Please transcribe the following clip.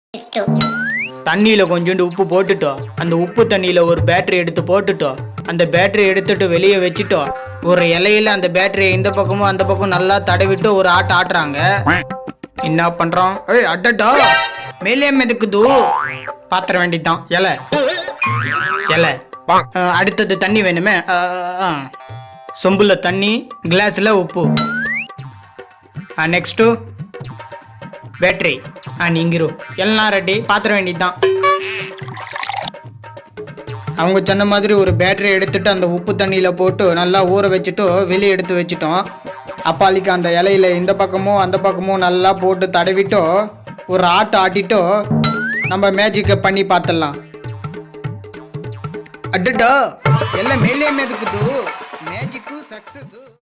Isto. தண்ணியில கொஞ்சோண்டு உப்பு போட்டுட்டோம் அந்த உப்பு தண்ணியில ஒரு பேட்டரி எடுத்து போட்டுட்டோம் அந்த பேட்டரி எடுத்துட்டு வெளியே வச்சுட்டோம் ஒரு இலையில அந்த பேட்டரியை இந்த பக்கமும் அந்த பக்கம் நல்லா தடவிட்டு ஒரு ஆட்ட ஆட்டுறாங்க என்ன பண்றோம் ஏய் அட்டட்டா மேலே மிதக்குது பாத்திர வேண்டியதுதான் இலை இலை அஹ், அடுத்தது தண்ணி வேணுமே அஹ், அஹ். சொம்புல தண்ணி கிளாஸ்ல உப்பு நெக்ஸ்ட்டு பேட்டரி ஆ நீங்கிரு எல்லாம் ரெடி பாத்திர வேண்டியதுதான் அவங்க சொன்ன மாதிரி ஒரு பேட்டரி எடுத்துட்டு அந்த உப்பு தண்ணியில் போட்டு நல்லா ஊற வச்சுட்டு வெளியே எடுத்து வச்சுட்டோம் அப்பாலிக்கு அந்த இலையில இந்த பக்கமும் அந்த பக்கமும் நல்லா போட்டு தடவிட்டோ ஒரு ஆட்டு ஆட்டிட்டோ நம்ம மேஜிக்கை பண்ணி பார்த்துடலாம் அடடா எல்லாம் மேலே மிதக்குது மேஜிக்கு சக்சஸ்